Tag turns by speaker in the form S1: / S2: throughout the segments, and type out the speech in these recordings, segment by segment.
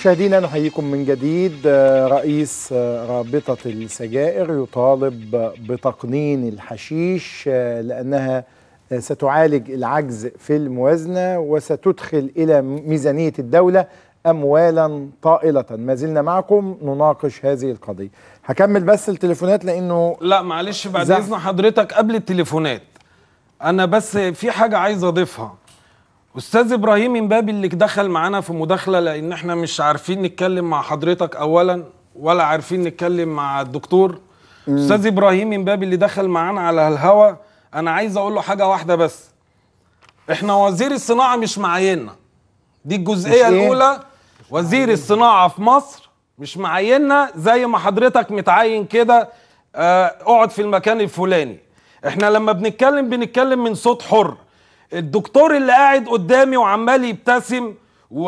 S1: مشاهدينا نحييكم من جديد آه، رئيس آه، رابطة السجائر يطالب بتقنين الحشيش آه، لأنها آه، ستعالج العجز في الموازنة وستدخل إلى ميزانية الدولة أموالا طائلة ما زلنا معكم نناقش هذه القضية هكمل بس التليفونات لأنه
S2: لا معلش بعد
S1: زعل.
S2: اذن حضرتك قبل التليفونات انا بس في حاجه عايز اضيفها استاذ ابراهيم امبابي اللي دخل معانا في مداخله لان احنا مش عارفين نتكلم مع حضرتك اولا ولا عارفين نتكلم مع الدكتور استاذ ابراهيم امبابي اللي دخل معانا على الهوا انا عايز اقول له حاجه واحده بس احنا وزير الصناعه مش معيننا دي الجزئيه
S1: مش إيه؟
S2: الاولى وزير الصناعه في مصر مش معيننا زي ما حضرتك متعين كده آه، اقعد في المكان الفلاني احنا لما بنتكلم بنتكلم من صوت حر الدكتور اللي قاعد قدامي وعمال يبتسم و...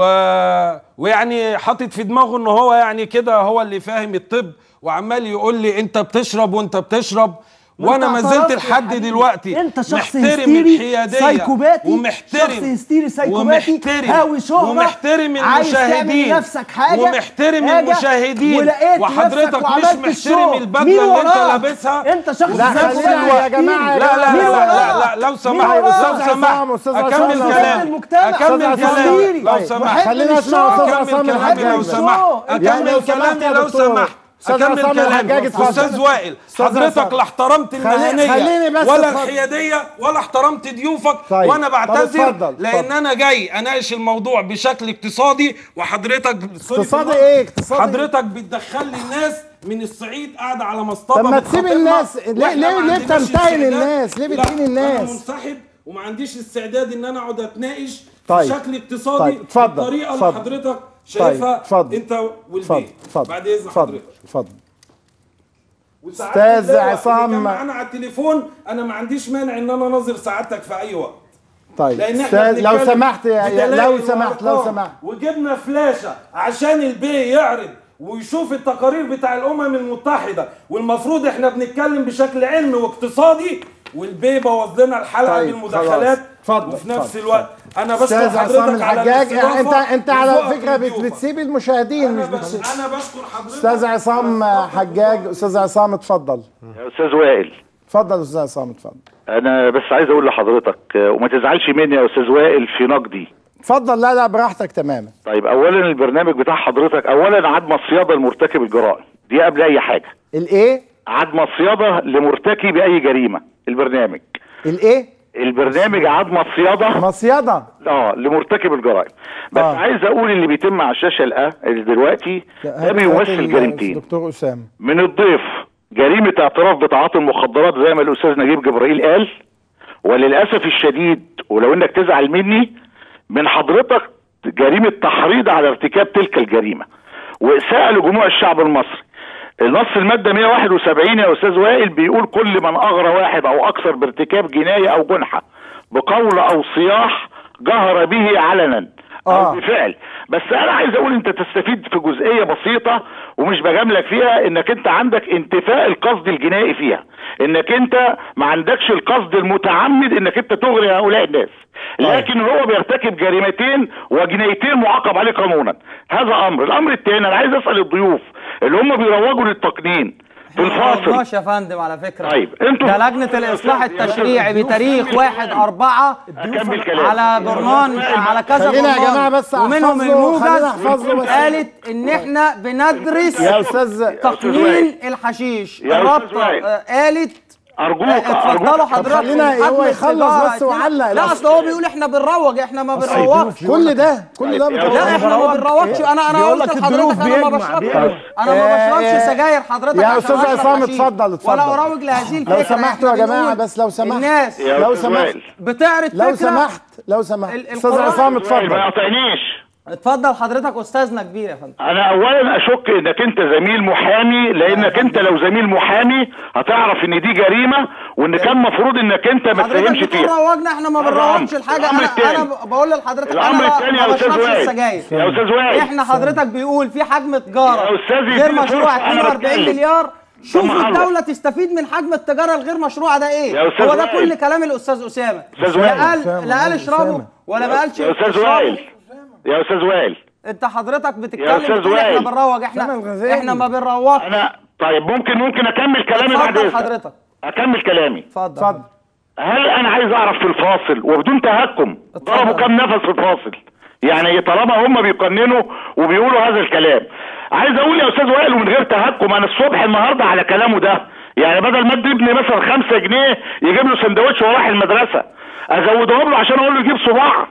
S2: ويعني حاطط في دماغه ان هو يعني كده هو اللي فاهم الطب وعمال يقول لي انت بتشرب وانت بتشرب وانا ما زلت
S3: اعترفت يا
S2: لحد
S3: حبيبي.
S2: دلوقتي
S3: انت شخص
S2: محترم
S3: هستيري
S2: الحياديه
S3: سايكوباتي
S2: ومحترم
S3: شخص هستيري سايكوباتي
S2: ومحترم
S3: هاوي شهرة
S2: ومحترم
S3: عايز تعمل
S2: المشاهدين
S3: لنفسك حاجة
S2: ومحترم
S3: حاجة
S2: المشاهدين
S3: ولقيت
S2: وحضرتك
S3: نفسك
S2: مش
S3: وعملت
S2: محترم
S3: الشو. مين
S2: البدله اللي انت
S3: وراك؟
S2: لابسها
S3: انت شخص
S1: لا،
S2: وفي نفس
S1: خلينا
S2: الوقت
S1: يا جماعة،
S2: لا لا لا
S3: مين
S2: لا, لا,
S3: وراك؟
S2: لا لو
S3: مين
S2: سمحت
S3: وراك؟
S2: لو سمحت
S1: أستاذ
S2: اكمل
S1: عصام،
S2: كلامي
S3: المجتمع.
S2: اكمل
S1: أستاذ عصام.
S2: كلامي لو
S1: طيب،
S2: سمحت
S1: خلينا نسمع أستاذ عصام
S2: اكمل كلامي لو
S1: الحجاج.
S2: سمحت
S1: يعني لو
S2: اكمل
S1: سمحت
S2: كلامي
S1: يا
S2: لو
S1: دكتور.
S2: سمحت
S1: أستاذ
S2: اكمل
S1: عصام الحجاج،
S2: كلامي
S1: اتفضل.
S2: استاذ وائل
S1: أستاذ
S2: حضرتك
S1: عصام.
S2: لا احترمت
S1: خلي-
S2: المهنيه
S1: خليني بس
S2: ولا
S1: اتفضل.
S2: الحياديه ولا احترمت ضيوفك
S1: طيب.
S2: وانا
S1: طب
S2: بعتذر
S1: اتفضل،
S2: لان
S1: اتفضل.
S2: انا جاي اناقش الموضوع بشكل اقتصادي وحضرتك سوري في
S1: اقتصادي
S2: اللفظ،
S1: ايه؟ اقتصادي إيه؟
S2: حضرتك بتدخل لي الناس من الصعيد قاعده على مصطبه
S1: طب ما تسيب
S2: بتخاطبنا،
S1: الناس. ليه-
S2: وإحنا
S1: ليه-
S2: ما
S1: ليه
S2: عندناش
S1: بتمتهن
S2: استعداد.
S1: الناس؟ ليه
S2: لا،
S1: بتهين الناس؟
S2: انا منسحب وما عنديش استعداد ان انا اقعد اتناقش
S1: طيب.
S2: بشكل اقتصادي
S1: طيب، اتفضل،
S2: بالطريقه
S1: اتفضل.
S2: اللي حضرتك شايفها
S1: اتفضل.
S2: انت
S1: اتفضل
S2: والبيت
S1: اتفضل
S2: بعد اذن
S1: اتفضل
S2: حضرتك
S1: اتفضل
S2: وساعات
S1: أستاذ
S2: اللواء اللي
S1: عصام.
S2: كان معانا على التليفون انا ما عنديش مانع ان انا اناظر سعادتك في اي وقت
S1: طيب
S2: لان احنا
S1: أستاذ لو
S2: بنتكلم
S1: سمحت يا- يا-
S2: بدلائل
S1: لو سمحت لو
S2: وأرقام.
S1: سمحت
S2: وجبنا فلاشه عشان البي يعرض ويشوف التقارير بتاع الامم المتحده والمفروض احنا بنتكلم بشكل علمي واقتصادي والبي بوظ لنا الحلقه
S1: طيب،
S2: بالمداخلات
S1: خلاص. اتفضل،
S2: وفي نفس
S1: اتفضل،
S2: الوقت انا بشكر
S1: استاذ عصام
S2: حضرتك على
S1: الحجاج
S2: الاستضافة
S1: انت انت على
S2: وذوقك
S1: فكره بت-
S2: لضيوفك.
S1: بتسيب المشاهدين
S2: انا
S1: مش
S2: بش-
S1: بتسيب
S2: انا بشكر حضرتك
S1: استاذ عصام حجاج استاذ عصام اتفضل
S4: يا استاذ وائل
S1: اتفضل استاذ عصام اتفضل
S4: انا بس عايز اقول لحضرتك آه، وما تزعلش مني يا استاذ وائل في نقدي
S1: اتفضل لا لا براحتك تماما
S4: طيب اولا البرنامج بتاع حضرتك اولا عدم الصياده لمرتكب الجرائم دي قبل اي حاجه
S1: الايه
S4: عدم الصياده لمرتكب اي جريمه البرنامج
S1: الايه
S4: البرنامج عدم الصياده
S1: مصيده
S4: اه لمرتكب الجرائم بس
S1: آه.
S4: آه. عايز اقول اللي بيتم على الشاشه الان دلوقتي ده
S1: هات-
S4: بيمثل
S1: هات
S4: جريمتين
S1: دكتور اسامه
S4: من الضيف جريمة اعتراف بتعاطي المخدرات زي ما الأستاذ نجيب جبرائيل قال وللأسف الشديد ولو إنك تزعل مني من حضرتك جريمة تحريض على ارتكاب تلك الجريمة وإساءة لجموع الشعب المصري نص المادة 171 يا أستاذ وائل بيقول كل من أغرى واحد أو أكثر بارتكاب جناية أو جنحة بقول أو صياح جهر به علنا
S1: آه.
S4: أو بفعل بس انا عايز اقول انت تستفيد في جزئيه بسيطه ومش بجاملك فيها انك انت عندك انتفاء القصد الجنائي فيها انك انت ما عندكش القصد المتعمد انك انت تغري هؤلاء الناس لكن هو بيرتكب جريمتين وجنايتين معاقب عليه قانونا هذا امر الامر الثاني انا عايز اسال الضيوف اللي هم بيروجوا للتقنين في الفاصل
S5: ماشي يا فندم على فكره
S4: طيب، انتوا-
S5: ده لجنه الاصلاح التشريعي بتاريخ 1 4
S4: اكمل كلام
S5: على برنامج على كذا
S1: خلينا يا
S5: برنامج
S1: جماعة بس
S5: ومنهم
S1: أحفظ له- خلينا
S5: الموجز
S1: أحفظ له بس.
S5: قالت ان احنا بندرس
S1: يا استاذ
S5: تقنين الحشيش
S4: يا أستاذ
S5: الرابطه
S4: وائل.
S5: آه، قالت
S4: ارجوك
S5: آه، اتفضلوا
S4: ارجوك
S5: حضرتك
S1: خلينا
S5: حجم
S1: هو يخلص
S5: التجارة
S1: بس وعلق.
S5: لا اصل هو بيقول احنا بنروج احنا ما بنروجش
S1: كل ده كل ده
S4: طيب، يا
S1: بتروج.
S5: لا احنا ما بنروجش انا انا
S3: بيقول
S5: قلت
S3: لك
S5: لحضرتك
S3: الضيوف
S5: انا ما
S3: بيجمع،
S5: بشربش
S3: بيجمع.
S5: انا ما
S1: آه،
S5: بشربش
S1: آه،
S5: سجاير حضرتك
S1: يا
S5: عشان
S1: أستاذ
S5: أشرب
S1: عصام
S5: حشيش.
S1: اتفضل، اتفضل.
S5: ولا اروج لهذه الفكره
S1: لو سمحتوا يا
S5: إحنا
S1: جماعة
S5: بنقول
S1: بس لو سمحت.
S5: الناس
S4: يا
S1: لو
S4: أستاذ
S1: سمحت.
S4: وائل.
S5: بتعرض
S1: لو
S5: فكره
S1: سمحت لو سمحت
S5: ال-
S1: استاذ
S5: القرآن-
S1: عصام
S4: وائل، ما
S1: اتفضل
S4: يقاطعنيش
S5: اتفضل حضرتك استاذنا كبير يا فندم
S4: انا اولا اشك انك انت زميل محامي لانك انت لو زميل محامي هتعرف ان دي جريمه وان كان مفروض انك انت ما تفهمش
S5: حضرتك بتقول
S4: فيها
S5: روجنا احنا ما
S4: هذا
S5: بنروجش
S4: أمر.
S5: الحاجه
S4: الأمر
S5: انا
S4: التاني.
S5: انا بقول لحضرتك
S4: الأمر
S5: انا
S4: التاني
S5: ما
S4: يا أستاذ
S5: بشربش
S4: وائل.
S5: السجاير
S4: يا أستاذ وائل.
S5: احنا حضرتك بيقول في حجم تجاره
S4: يا أستاذي
S5: غير
S4: اديني
S5: مشروع
S4: فرصة، أنا
S5: 42
S4: بتكلم.
S5: مليار شوف
S4: طب ما
S5: الدولة تستفيد من حجم التجارة الغير مشروعة ده ايه؟
S4: يا أستاذ
S5: هو ده
S4: وائل.
S5: كل كلام الأستاذ أسامة
S4: أستاذ
S5: لا
S4: وائل.
S5: قال
S1: أسامة،
S5: لا قال
S1: أسامة.
S5: اشربوا ولا ما قالش
S4: يا استاذ
S5: اشربوا.
S4: وائل يا استاذ وائل
S5: انت حضرتك
S4: أستاذ
S5: بتتكلم بتقول احنا
S4: وائل.
S5: بنروج
S1: سنة
S5: احنا
S1: الغذائي.
S5: احنا ما بنروجش
S4: انا طيب ممكن ممكن اكمل كلامي بعد
S5: اتفضل
S4: إذنك.
S5: حضرتك
S4: اكمل كلامي
S5: اتفضل
S1: اتفضل
S4: هل انا عايز اعرف في الفاصل وبدون تهكم
S5: اتفضل.
S4: ضربوا كام نفس في الفاصل يعني طالما هم بيقننوا وبيقولوا هذا الكلام عايز اقول يا استاذ وائل ومن غير تهكم انا الصبح النهارده على كلامه ده يعني بدل ما ادي ابني مثلا خمسة جنيه يجيب له سندوتش وراح المدرسه ازودهم له عشان اقول له يجيب صباع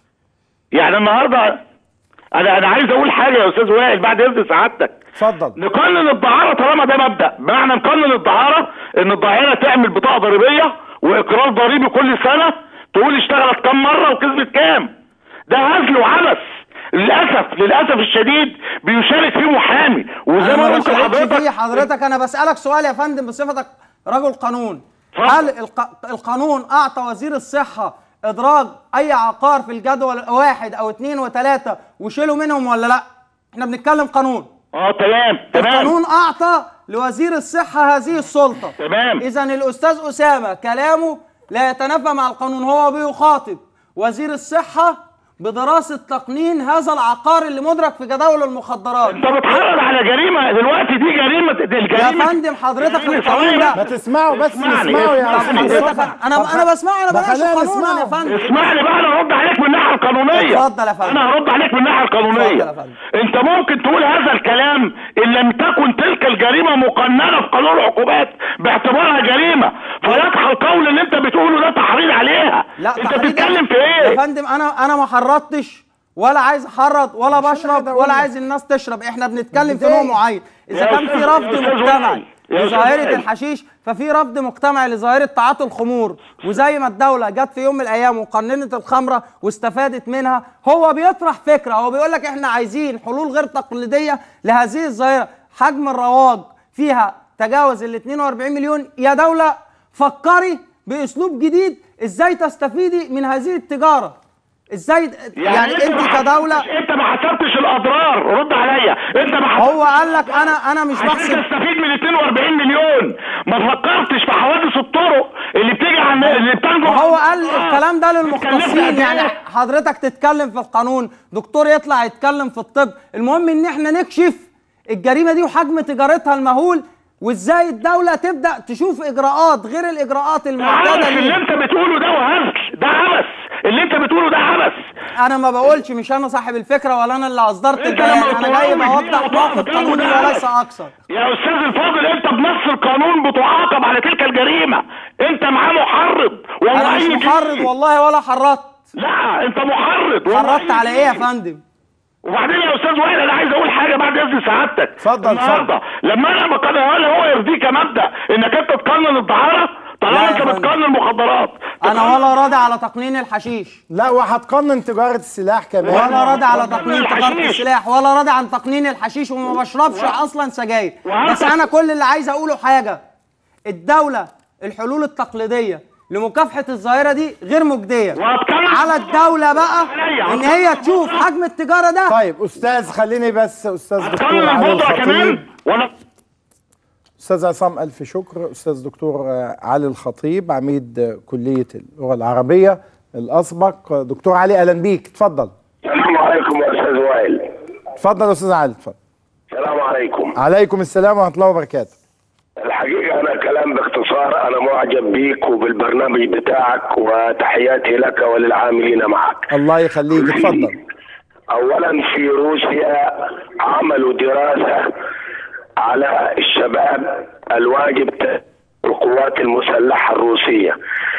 S4: يعني النهارده انا انا عايز اقول حاجه يا استاذ وائل بعد اذن سعادتك
S1: اتفضل
S4: نقنن الدعارة طالما ده مبدأ بمعنى نقنن الدعارة ان الداعرة تعمل بطاقة ضريبية واقرار ضريبي كل سنة تقول اشتغلت كام مرة وكسبت كام ده هزل وعبث للاسف للاسف الشديد بيشارك فيه محامي وزي
S5: انا
S4: ما
S5: ما
S4: قلت
S5: بشاركش فيه
S4: لحضرتك
S5: حضرتك انا بسالك سؤال يا فندم بصفتك رجل قانون
S4: اتفضل.
S5: هل الق... القانون اعطى وزير الصحه ادراج اي عقار في الجدول واحد او اثنين وثلاثه وشيلوا منهم ولا لا احنا بنتكلم قانون
S4: اه تمام تمام
S5: القانون اعطى لوزير الصحه هذه السلطه
S4: تمام.
S5: اذا الاستاذ اسامه كلامه لا يتنافى مع القانون هو بيخاطب وزير الصحه بدراسه تقنين هذا العقار اللي مدرك في جداول المخدرات
S4: انت بتحرض على جريمة دلوقتي دي جريمة دي
S5: يا
S4: الجريمة
S5: فندم حضرتك
S4: جريمة
S5: القانون
S4: صغيرة.
S1: ما
S5: ده
S1: تسمعوا بس
S4: اسمعني،
S1: نسمعوا يا
S4: اسمعني.
S1: استاذ
S5: حضرتك
S1: صبحي.
S5: انا
S1: طب
S5: انا بسمعه انا
S1: ما
S5: بناقش
S1: خلينا
S5: قانونا يا
S1: نسمعه.
S5: فندم
S4: اسمعني بقى انا هرد عليك من الناحيه القانونيه
S5: اتفضل يا فندم.
S4: انا هرد عليك من الناحيه القانونيه
S5: اتفضل يا فندم.
S4: انت ممكن تقول هذا الكلام ان لم تكن تلك الجريمه مقننه في قانون العقوبات باعتبارها جريمه فيدخل القول اللي انت بتقوله ده تحريض عليها
S5: لا
S4: انت
S5: تحريض-
S4: بتتكلم في
S5: يا
S4: ايه
S5: فندم انا انا ما حرضتش ولا عايز احرض ولا بشرب
S1: قادر أقول
S5: ولا
S1: لك.
S5: عايز الناس تشرب احنا بنتكلم في
S1: بداية.
S5: نوع معين اذا
S4: يا
S5: كان في
S4: أستاذ-
S5: رفض
S4: يا أستاذ
S5: مجتمعي
S4: وائل. يا أستاذ
S5: لظاهره
S4: وائل.
S5: الحشيش ففي رفض مجتمعي لظاهره تعاطي الخمور وزي ما الدوله جت في يوم من الايام وقننت الخمره واستفادت منها هو بيطرح فكره هو بيقول لك احنا عايزين حلول غير تقليديه لهذه الظاهره حجم الرواج فيها تجاوز ال 42 مليون يا دوله فكري باسلوب جديد ازاي تستفيدي من هذه التجاره ازاي يعني,
S4: ما
S5: انت كدوله
S4: حسبتش- انت ما حسبتش الاضرار رد عليا انت ما حسبتش
S5: هو قال لك انا انا مش
S4: عشان
S5: بحسب
S4: تستفيد من 42 مليون ما فكرتش في حوادث الطرق اللي بتيجي عن اللي بتنجو
S5: هو
S4: عن-
S5: قال
S4: آه.
S5: الكلام ده
S4: اتكلمت
S5: للمختصين
S4: قد
S5: يعني
S4: إيه؟
S5: حضرتك تتكلم في القانون دكتور يطلع يتكلم في الطب المهم ان احنا نكشف الجريمه دي وحجم تجارتها المهول وازاي الدوله تبدا تشوف اجراءات غير الاجراءات المعتاده
S4: عبث اللي
S5: ليه
S4: انت بتقوله ده وهزل ده عبث اللي انت بتقوله ده عبث
S5: انا ما بقولش مش انا صاحب الفكره ولا انا اللي اصدرت
S4: انت
S5: البيان
S4: لما
S5: انا جاي
S4: تقول لي
S5: بوضح
S4: كده
S5: موقف
S4: وتقول
S5: قانوني
S4: ده
S5: وليس
S4: عبث.
S5: اكثر
S4: يا استاذ الفاضل انت بنص القانون بتعاقب على تلك الجريمه انت معاه محرض والله
S5: انا مش
S4: يجي-
S5: محرض والله ولا حرضت
S4: لا انت محرض والله
S5: حرضت على ايه يا
S4: يجي.
S5: فندم
S4: وبعدين يا استاذ وائل انا عايز اقول حاجه بعد اذن سعادتك
S1: اتفضل،
S4: النهارده لما انا بقنن هل هو يرضيك كمبدا انك انت تقنن الدعاره
S5: لا
S4: طالما
S5: يا
S4: انت
S5: فندم.
S4: بتقنن المخدرات
S5: انا ولا راضي على تقنين الحشيش
S1: لا وهتقنن تجاره السلاح كمان
S5: ولا راضي على
S4: ولا
S5: تقنين
S4: الحشيش.
S5: تجاره السلاح ولا راضي عن تقنين الحشيش وما بشربش اصلا سجاير
S4: وهل
S5: بس
S4: تق-
S5: انا كل اللي عايز اقوله حاجه الدوله الحلول التقليديه لمكافحه الظاهره دي غير مجديه
S4: وهتكلم
S5: على الدوله بقى
S4: عليا.
S5: ان هي تشوف حجم التجاره ده
S1: طيب استاذ خليني بس استاذ
S4: هتقنن
S1: دكتور علي
S4: البودره كمان
S1: الخطيب
S4: ولا
S1: استاذ عصام الف شكر استاذ دكتور آه، علي الخطيب عميد آه، كليه اللغه العربيه الاسبق آه، دكتور علي اهلا بيك اتفضل
S3: السلام عليكم يا استاذ وائل
S1: اتفضل يا استاذ علي اتفضل
S3: السلام عليكم
S1: عليكم السلام ورحمه الله وبركاته
S3: الحقيقه انا كلام باختصار انا معجب بيك وبالبرنامج بتاعك وتحياتي لك وللعاملين معك
S1: الله يخليك اتفضل
S3: اولا في روسيا عملوا دراسه على الشباب الواجب ت- القوات المسلحه الروسيه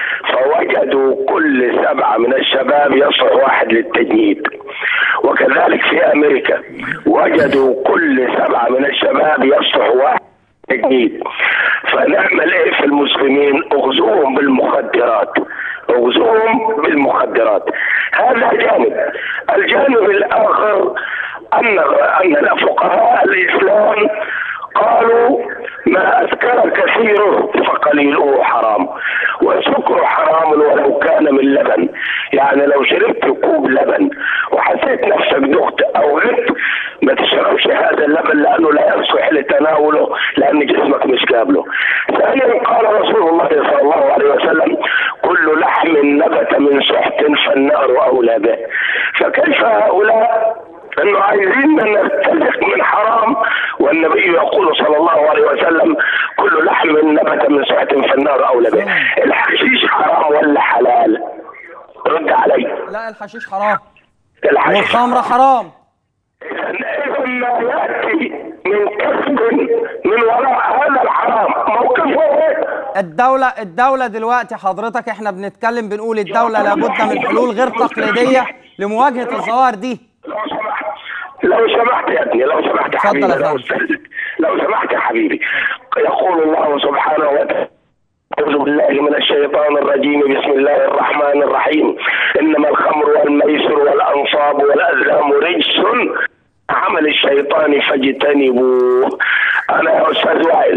S3: فوجدوا كل سبعه من الشباب يصلح واحد للتجنيد وكذلك في امريكا وجدوا كل سبعه من الشباب يصلح واحد تجنيد فنعمل ايه في المسلمين اغزوهم بالمخدرات اغزوهم بالمخدرات هذا جانب الجانب الاخر ان ان فقهاء الاسلام قالوا ما اذكر كثيره فقليله حرام وسكر حرام ولو كان من لبن يعني لو شربت كوب لبن وحسيت نفسك دخت او غبت ما تشربش هذا اللبن لانه لا يصلح لتناوله لان جسمك مش قابله. ثانيا قال رسول الله صلى الله عليه وسلم كل لحم نبت من سحت فالنار اولى به. فكيف هؤلاء انه عايزين نرتزق من حرام والنبي يقول صلى الله عليه وسلم كل لحم نبت من سعة في النار اولى به الحشيش حرام ولا حلال رد علي
S5: لا الحشيش حرام
S3: الحشيش
S5: والخمره حرام
S3: إذا ما يأتي من كسب من وراء هذا الحرام موقفه إيه؟
S5: الدولة الدولة دلوقتي حضرتك احنا بنتكلم بنقول الدولة لابد من حلول غير تقليدية لمواجهة الظواهر دي
S3: لو سمحت لو سمحت يا ابني لو سمحت يا
S5: اتفضل
S3: حبيبي
S5: يا
S3: لو
S5: فندم.
S3: استاذنك لو سمحت يا حبيبي يقول الله سبحانه وتعالى أعوذ بالله من الشيطان الرجيم بسم الله الرحمن الرحيم إنما الخمر والميسر والأنصاب والأزلام رجس عمل الشيطان فاجتنبوه أنا يا أستاذ وائل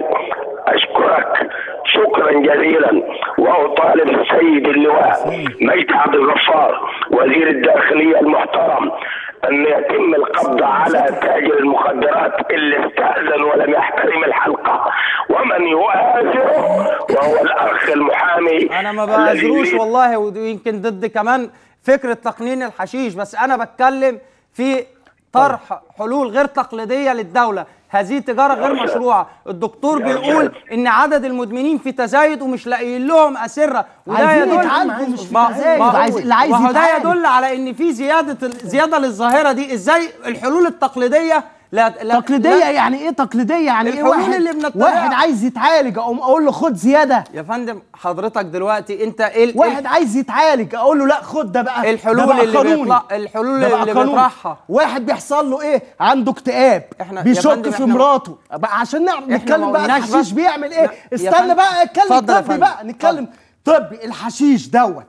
S3: أشكرك شكرا جزيلا وأطالب السيد اللواء مجد عبد الغفار وزير الداخلية المحترم أن يتم القبض على تاجر المخدرات اللي استأذن ولم يحترم الحلقة ومن يؤازره وهو الأخ المحامي
S5: انا ما
S3: الذي
S5: بعذروش
S3: يريد-
S5: والله ويمكن ضد كمان فكرة تقنين الحشيش بس انا بتكلم في طرح حلول غير تقليدية للدولة هذه تجارة غير مشروعة الدكتور
S3: يا
S5: بيقول
S3: أستاذ.
S5: ان عدد المدمنين في تزايد ومش لاقيين لهم اسرة وده
S6: عايزين
S5: يدل
S6: يتعالجوا مش في
S5: ما-
S6: تزايد،
S5: ما هو-
S6: عايز- اللي عايز
S5: ما هو ده
S6: يتعالج.
S5: يدل على ان في زيادة زيادة للظاهرة دي ازاي الحلول التقليدية لا لا
S6: تقليديه
S5: لا
S6: يعني ايه تقليديه يعني ايه
S5: الحلول
S6: واحد
S5: اللي بنتبعها.
S6: واحد عايز يتعالج اقوم اقول له خد زياده
S5: يا فندم حضرتك دلوقتي انت ايه ال-
S6: واحد عايز يتعالج اقول له لا خد ده بقى
S5: الحلول
S6: ده بقى
S5: اللي
S6: قانوني.
S5: بيطلع- الحلول
S6: ده بقى
S5: اللي
S6: قانوني.
S5: بيطرحها.
S6: واحد بيحصل له ايه عنده اكتئاب
S5: إحنا- يا
S6: بيشك
S5: فندم
S6: في
S5: إحنا-
S6: مراته بقى عشان نعرف
S5: إحنا
S6: نتكلم
S5: ما
S6: بقى
S5: قلناش
S6: الحشيش
S5: بس-
S6: بيعمل
S5: لا،
S6: ايه
S5: يا
S6: استنى
S5: فندم.
S6: بقى اتكلم
S5: اتفضل يا
S6: طبي
S5: فندم.
S6: بقى نتكلم طبي الحشيش دوت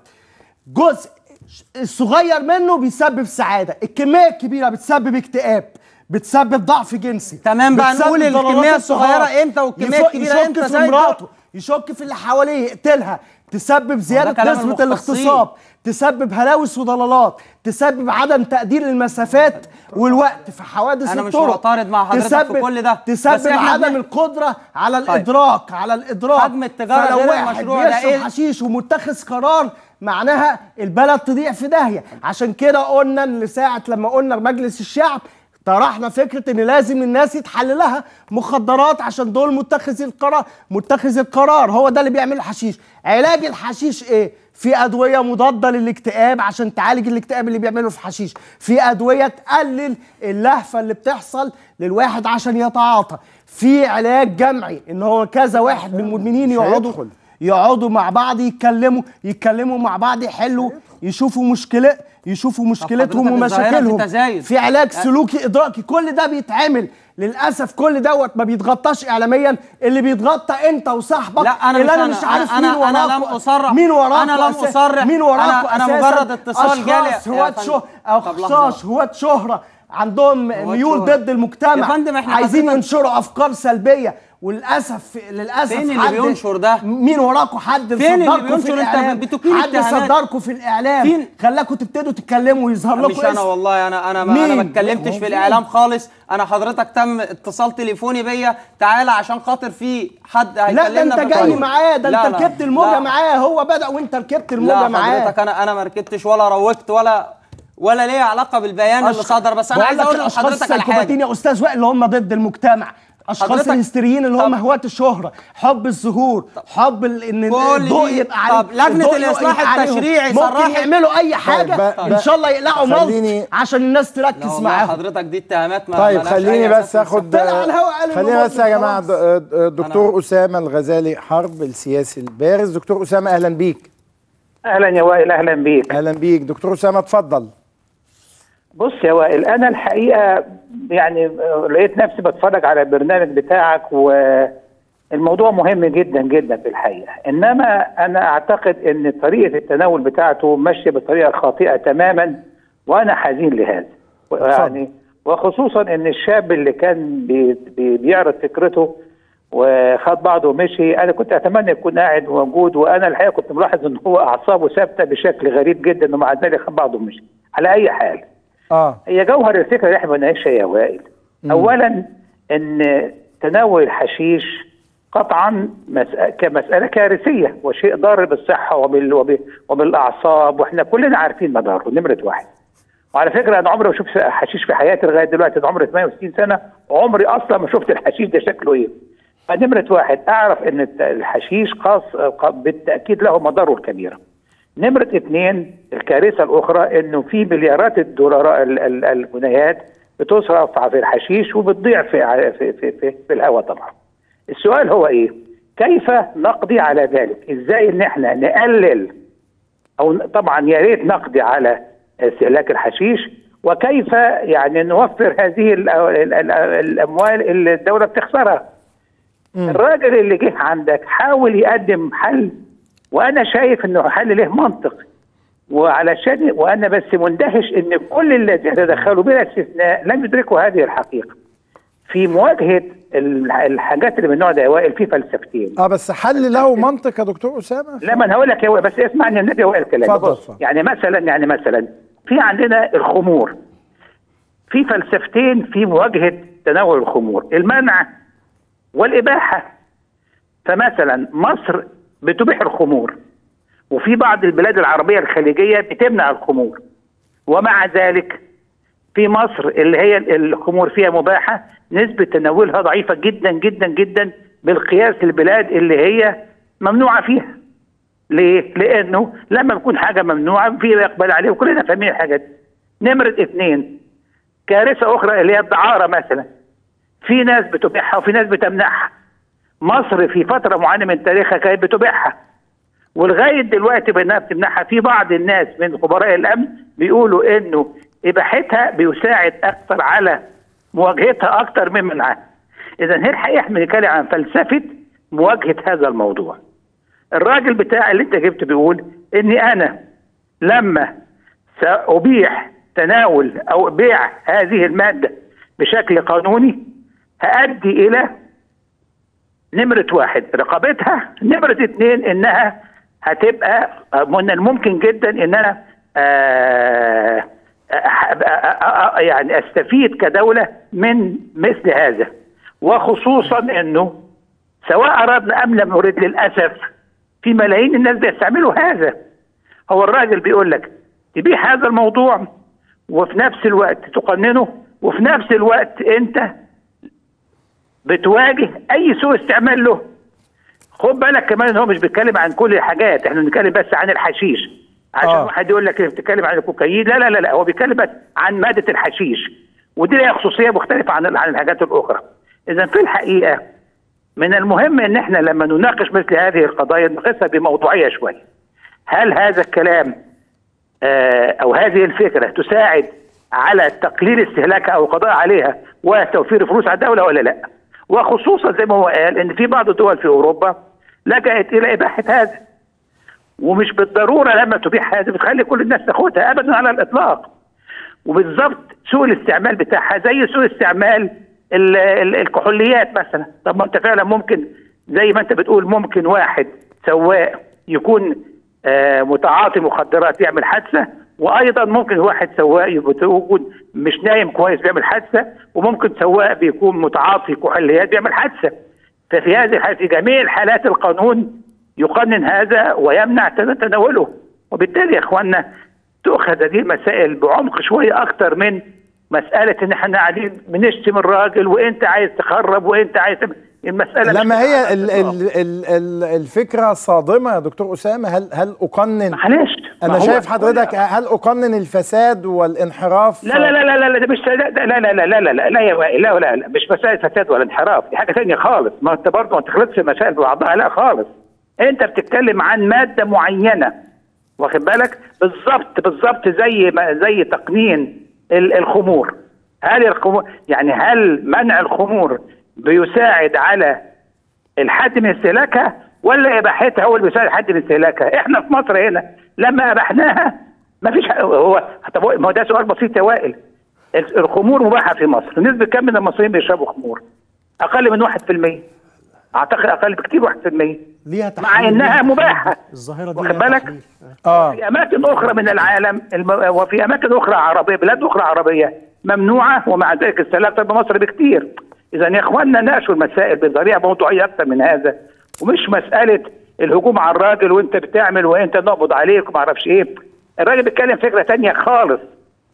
S6: جزء الصغير منه بيسبب سعاده الكميه الكبيره بتسبب اكتئاب بتسبب ضعف جنسي
S5: تمام بقى
S6: بتسبب
S5: نقول
S6: ضررات
S5: الكمية
S6: الطهارة.
S5: الصغيرة إمتى والكمية
S6: يفك-
S5: الكبيرة
S6: يشك
S5: إمتى
S6: في
S5: زي ده؟
S6: مراته يشك في اللي حواليه يقتلها تسبب زياده
S5: كلام
S6: نسبه
S5: المختصين.
S6: الاغتصاب تسبب هلاوس وضلالات تسبب عدم تقدير المسافات والوقت في حوادث
S5: أنا مش
S6: الطرق
S5: معترض مع حضرتك في كل ده. بس
S6: تسبب
S5: إحنا
S6: عدم
S5: بن-
S6: القدره على الادراك على الادراك
S5: حجم التجارة
S6: فلو
S5: غير
S6: واحد
S5: المشروع ده
S6: بيشرب
S5: إيه؟
S6: حشيش ومتخذ قرار معناها البلد تضيع في داهيه عشان كده قلنا ان ساعه لما قلنا مجلس الشعب طرحنا فكره ان لازم الناس يتحل لها مخدرات عشان دول متخذ القرار متخذ القرار هو ده اللي بيعمل الحشيش علاج الحشيش ايه في ادويه مضاده للاكتئاب عشان تعالج الاكتئاب اللي بيعمله في حشيش في ادويه تقلل اللهفه اللي بتحصل للواحد عشان يتعاطى في علاج جمعي ان هو كذا واحد من المدمنين
S1: مش
S6: يقعدوا
S1: هيدخل.
S6: يقعدوا مع بعض يتكلموا يتكلموا مع بعض يحلوا يشوفوا مشكله يشوفوا مشكلتهم
S5: حضرتك الظاهرة في
S6: ومشاكلهم
S5: تزايد.
S6: في علاج سلوكي ادراكي كل ده بيتعمل للاسف كل دوت ما بيتغطاش اعلاميا اللي بيتغطى انت وصاحبك
S5: لا انا
S6: اللي
S5: مش
S6: انا مش عارف
S5: أنا-
S6: مين
S5: أنا-
S6: وراكوا
S5: أنا لم أصرح.
S6: مين وراكوا
S5: أنا لم
S6: أسا-
S5: أصرح.
S6: مين وراكوا
S5: أنا- أنا
S6: أساساً؟
S5: مجرد اتصال جالي-
S6: اشخاص
S5: يا
S6: هواة
S5: فندم.
S6: شه
S5: طب لحظة.
S6: اشخاص هواة شهره عندهم ميول
S5: شهرة.
S6: ضد المجتمع
S5: يا فندم إحنا
S6: عايزين
S5: حضرتك-
S6: ينشروا افكار سلبيه وللاسف للاسف
S5: فين اللي
S6: حد-
S5: بينشر ده؟
S6: مين وراكوا حد
S5: فين اللي
S6: مصدركوا في
S5: بينشر؟ أنت
S6: الإعلام؟
S5: بتكيل
S6: حد
S5: اتهامات.
S6: صدركم في الاعلام
S5: فين؟
S6: خلاكم تبتدوا تتكلموا ويظهر لكم
S5: مش انا
S6: اسم.
S5: والله انا انا ما انا ما
S6: مين؟
S5: اتكلمتش في الاعلام خالص انا حضرتك تم اتصال تليفوني بيا تعالى عشان خاطر في حد
S6: لا
S5: هيكلمنا
S6: ده انت
S5: في
S6: جاي
S5: الطريق.
S6: معاه ده
S5: لا،
S6: انت
S5: لا،
S6: ركبت الموجه
S5: لا.
S6: معاه هو بدا وانت ركبت الموجه
S5: لا
S6: معاه
S5: حضرتك انا انا ما ركبتش ولا روجت ولا ولا ليا علاقه بالبيان اللي
S6: أشخ-
S5: صدر بس انا
S6: بقول
S5: عايز
S6: لك
S5: اقول
S6: الاشخاص
S5: لحضرتك على
S6: السايكوباتيين
S5: حاجه
S6: يا استاذ وائل اللي هم ضد المجتمع اشخاص
S5: حضرتك-
S6: الهستيريين اللي هم
S5: طب-
S6: هواة الشهره حب الظهور حب ال- ان
S5: كل
S6: الضوء
S5: دي-
S6: يبقى عليه
S5: طب لجنة
S6: الضوء
S5: الإصلاح
S6: يبقى عليهم.
S5: التشريعي
S6: ممكن
S5: صرحت-
S6: يعملوا اي حاجه
S1: بقى-
S6: ان شاء الله يقلعوا ملط
S1: خليني-
S6: عشان الناس
S5: لا
S6: تركز
S5: والله
S6: معاهم
S5: حضرتك دي اتهامات ما
S1: طيب
S5: ملهاش
S1: خليني
S5: أي
S1: بس
S5: أساس من
S1: اخد
S6: طلع على الهواء قال إنه
S1: خليني بس يا
S6: مظلم
S1: جماعه
S6: خلاص.
S1: د- د- دكتور اسامه الغزالي حرب السياسي البارز دكتور اسامه اهلا بيك
S7: اهلا يا وائل اهلا بيك
S1: اهلا بيك دكتور اسامه اتفضل
S7: بص يا وائل انا الحقيقه يعني آه، لقيت نفسي بتفرج على البرنامج بتاعك والموضوع مهم جدا جدا في الحقيقه انما انا اعتقد ان طريقه التناول بتاعته ماشيه بطريقه خاطئه تماما وانا حزين لهذا يعني وخصوصا ان الشاب اللي كان بي بي بيعرض فكرته وخد بعضه ومشي انا كنت اتمنى يكون قاعد موجود وانا الحقيقه كنت ملاحظ ان هو اعصابه ثابته بشكل غريب جدا ومع ذلك خد بعضه ومشي على اي حال
S1: اه
S7: هي جوهر الفكره اللي احنا بنناقشها يا وائل اولا ان تناول الحشيش قطعا مسألة كمساله كارثيه وشيء ضار بالصحه وبال وب- وبالاعصاب واحنا كلنا عارفين مضاره نمره واحد وعلى فكره انا عمري ما شفت حشيش في حياتي لغايه دلوقتي انا عمري 68 سنه عمري اصلا ما شفت الحشيش ده شكله ايه فنمره واحد اعرف ان الت- الحشيش خاص ق- بالتاكيد له مضاره الكبيره نمرة اثنين الكارثة الأخرى إنه في مليارات الدولارات ال- ال- الجنيهات بتصرف في الحشيش وبتضيع في ع- في في, في, في الهواء طبعا. السؤال هو إيه؟ كيف نقضي على ذلك؟ إزاي إن إحنا نقلل أو ن- طبعا يا ريت نقضي على استهلاك الحشيش وكيف يعني نوفر هذه ال- ال- ال- الأموال اللي الدولة بتخسرها. الراجل اللي جه عندك حاول يقدم حل وانا شايف انه حل له منطق وعلشان وانا بس مندهش ان كل الذين تدخلوا بلا استثناء لم يدركوا هذه الحقيقه في مواجهه ال- الحاجات اللي من النوع ده يا وائل في فلسفتين
S1: اه بس حل له منطق يا دكتور اسامه
S7: لا ما انا هقول لك يا وائل بس اسمعني النبي هو الكلام
S1: اتفضل،
S7: بص
S1: اتفضل.
S7: يعني مثلا يعني مثلا في عندنا الخمور في فلسفتين في مواجهه تناول الخمور المنع والاباحه فمثلا مصر بتبيح الخمور وفي بعض البلاد العربيه الخليجيه بتمنع الخمور ومع ذلك في مصر اللي هي الخمور فيها مباحه نسبه تناولها ضعيفه جدا جدا جدا بالقياس البلاد اللي هي ممنوعه فيها ليه؟ لانه لما بيكون حاجه ممنوعه في اقبال عليه وكلنا فاهمين الحاجات دي. نمره اثنين كارثه اخرى اللي هي الدعاره مثلا في ناس بتبيعها وفي ناس بتمنعها مصر في فتره معينه من تاريخها كانت بتبيعها ولغايه دلوقتي بانها بتمنعها في بعض الناس من خبراء الامن بيقولوا انه اباحتها بيساعد اكثر على مواجهتها اكثر من منعها. اذا هي الحقيقه احنا بنتكلم عن فلسفه مواجهه هذا الموضوع. الراجل بتاع اللي انت جبته بيقول اني انا لما سابيح تناول او بيع هذه الماده بشكل قانوني هادي الى نمرة واحد رقابتها نمرة اتنين انها هتبقى من الممكن جدا ان انا آه، آه، آه، يعني استفيد كدولة من مثل هذا وخصوصا انه سواء اردنا ام لم نرد للاسف في ملايين الناس بيستعملوا هذا هو الراجل بيقول لك تبيح هذا الموضوع وفي نفس الوقت تقننه وفي نفس الوقت انت بتواجه اي سوء استعمال له خد بالك كمان ان هو مش بيتكلم عن كل الحاجات احنا بنتكلم بس عن الحشيش عشان
S1: آه.
S7: واحد يقول لك بتتكلم عن الكوكايين لا لا لا لا هو بيتكلم بس عن ماده الحشيش ودي لها خصوصيه مختلفه عن عن الحاجات الاخرى اذا في الحقيقه من المهم ان احنا لما نناقش مثل هذه القضايا نقيسها بموضوعيه شويه هل هذا الكلام آه، او هذه الفكره تساعد على تقليل استهلاكها او القضاء عليها وتوفير فلوس على الدوله ولا لا؟ وخصوصا زي ما هو قال ان في بعض الدول في اوروبا لجأت الى اباحه هذا ومش بالضروره لما تبيح هذا بتخلي كل الناس تاخدها ابدا على الاطلاق وبالظبط سوء الاستعمال بتاعها زي سوء استعمال ال- ال- الكحوليات مثلا طب ما انت فعلا ممكن زي ما انت بتقول ممكن واحد سواق يكون آه، متعاطي مخدرات يعمل حادثه وايضا ممكن واحد سواق يكون مش نايم كويس بيعمل حادثه وممكن سواق بيكون متعاطي كحوليات بيعمل حادثه ففي هذه الحالة في جميع الحالات القانون يقنن هذا ويمنع تن- تناوله وبالتالي يا اخوانا تؤخذ هذه المسائل بعمق شويه اكتر من مساله ان احنا قاعدين بنشتم الراجل وانت عايز تخرب وانت عايز تعمل- المساله مش
S1: لما
S7: كده
S1: هي
S7: على
S1: ال
S7: الإطلاق.
S1: ال ال ال الفكره صادمه يا دكتور اسامه هل هل اقنن
S7: معلش ما
S1: انا
S7: هو-
S1: شايف حضرتك هل اقنن الفساد والانحراف
S7: لا لا لا لا لا لا ده مش لا لا لا لا لا لا لا لا يا وائل لا لا لا مش مسائل فساد ولا انحراف دي حاجه ثانيه خالص ما انت برضه ما تخلطش المسائل ببعضها لا خالص انت بتتكلم عن ماده معينه واخد بالك بالظبط بالظبط زي ما زي تقنين ال- الخمور هل الخمور يعني هل منع الخمور بيساعد على الحد من استهلاكها ولا اباحتها هو اللي بيساعد الحد من استهلاكها احنا في مصر هنا لما ابحناها ما فيش هو طب هو- ما هو ده سؤال بسيط يا وائل ال- الخمور مباحه في مصر نسبه كم من المصريين بيشربوا خمور اقل من 1% اعتقد اقل بكتير 1%
S6: ليها
S7: مع
S6: تحليل
S7: انها
S6: ليها
S7: مباحه
S6: الظاهره دي
S7: واخد
S6: ليها
S7: بالك
S6: تحليل.
S1: اه
S7: في اماكن اخرى من العالم الم... وفي اماكن اخرى عربيه بلاد اخرى عربيه ممنوعه ومع ذلك استهلاك اكثر بمصر بكتير اذا يا اخواننا ناقشوا المسائل بطريقه موضوعيه اكثر من هذا ومش مساله الهجوم على الراجل وانت بتعمل وانت نقبض عليك وما اعرفش ايه الراجل بيتكلم فكره تانية خالص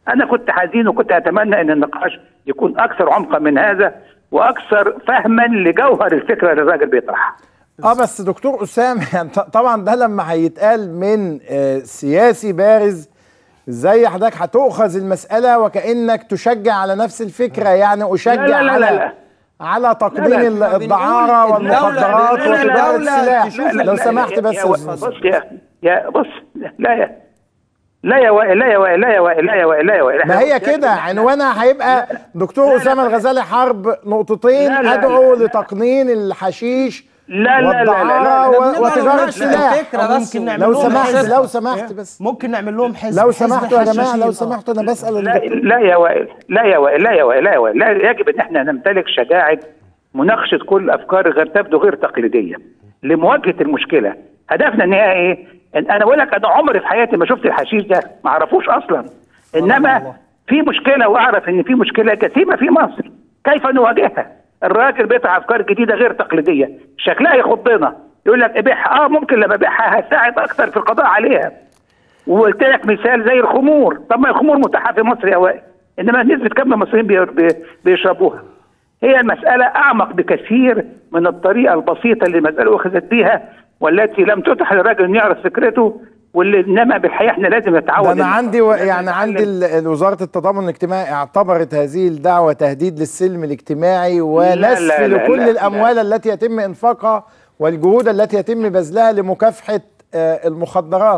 S7: انا كنت حزين وكنت اتمنى ان النقاش يكون اكثر عمقا من هذا واكثر فهما لجوهر الفكره اللي الراجل بيطرحها
S1: اه بس دكتور اسامه يعني ط- طبعا ده لما هيتقال من آه، سياسي بارز ازاي حضرتك هتؤخذ المساله وكانك تشجع على نفس الفكره يعني اشجع
S7: لا لا لا
S1: على
S7: لا لا.
S1: على تقديم
S7: لا،
S1: ال-
S5: لا.
S1: الدعاره
S5: بنقول الدولة-
S1: والمخدرات
S5: بنقول
S1: وتجاره
S5: الدولة
S1: السلاح
S5: تشوف
S1: لو سمحت بس
S7: يا
S1: يا
S7: و-
S1: أستاذ.
S7: بص يا يا بص لا يا لا يا وائل لا يا وائل لا يا وائل لا يا وائل لا يا وائل
S1: ما هي كده عنوانها هيبقى دكتور اسامه الغزالي حرب نقطتين
S7: لا، لا،
S1: ادعو
S7: لا.
S1: لتقنين الحشيش
S7: لا لا لا لا
S1: والدعاره
S7: لا
S1: و-
S5: بنبقى
S1: وتجاره
S5: نناقش
S1: السلاح
S5: الفكرة بس.
S6: ممكن نعمل
S1: لو
S6: لهم
S1: سمحت
S6: حزب.
S1: لو سمحت بس
S6: ممكن نعمل لهم حزب
S1: لو
S6: حزب
S1: سمحتوا يا جماعه
S6: الحشاشين.
S1: لو
S6: آه.
S1: سمحتوا انا بسال
S7: لا
S1: الدكتور.
S7: لا يا وائل لا يا وائل لا يا وائل لا يا وائل لا يجب ان احنا نمتلك شجاعه مناقشه كل افكار غير تبدو غير تقليديه لمواجهه المشكله هدفنا النهائي ايه؟ إن انا بقول لك انا عمري في حياتي ما شفت الحشيش ده ما اعرفوش اصلا انما في مشكله واعرف ان في مشكله جسيمه في مصر كيف نواجهها؟ الراجل بيطرح افكار جديده غير تقليديه شكلها يخضنا يقول لك ابيعها اه ممكن لما ابيعها هساعد اكثر في القضاء عليها وقلت لك مثال زي الخمور طب ما الخمور متاحه في مصر يا وائل انما نسبه كم من المصريين بي- بي- بيشربوها هي المساله اعمق بكثير من الطريقه البسيطه اللي المساله اخذت بها والتي لم تتح للراجل ان يعرف فكرته واللي انما بالحقيقه احنا لازم نتعود
S1: ده انا
S7: إن-
S1: عندي و...
S7: لازم
S1: يعني
S7: نتعلم.
S1: عندي ال- وزاره التضامن الاجتماعي اعتبرت هذه الدعوه تهديد للسلم الاجتماعي ونسف
S7: لا، لا،
S1: لكل
S7: لا،
S1: الاموال التي يتم انفاقها والجهود التي يتم بذلها لمكافحه آه، المخدرات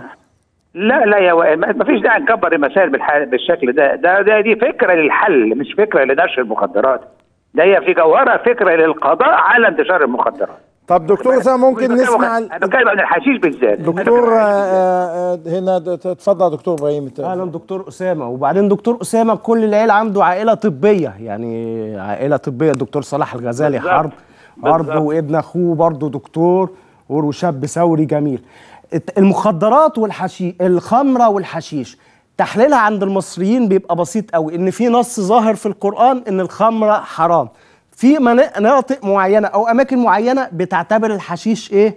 S7: لا لا يا وائل ما ما فيش داعي نكبر المسائل بالح- بالشكل ده ده, ده دي فكره للحل مش فكره لنشر المخدرات ده هي في جوهرها فكره للقضاء على انتشار المخدرات
S1: طب دكتور اسامه ممكن
S7: مش بتكلم-
S1: نسمع
S7: انا
S1: ال-
S7: بتكلم عن الحشيش بالذات
S1: دكتور آه، آه، هنا د- ت- اتفضل يا دكتور ابراهيم ت-
S6: اهلا دكتور اسامه وبعدين دكتور اسامه كل العيله عنده عائله طبيه يعني عائله طبيه الدكتور صلاح الغزالي
S7: بالظبط.
S6: حرب برضه
S7: بالظبط.
S6: وابن اخوه برضه دكتور وشاب ثوري جميل الت- المخدرات والحشيش الخمره والحشيش تحليلها عند المصريين بيبقى بسيط قوي ان في نص ظاهر في القران ان الخمره حرام في منا- مناطق معينه او اماكن معينه بتعتبر الحشيش ايه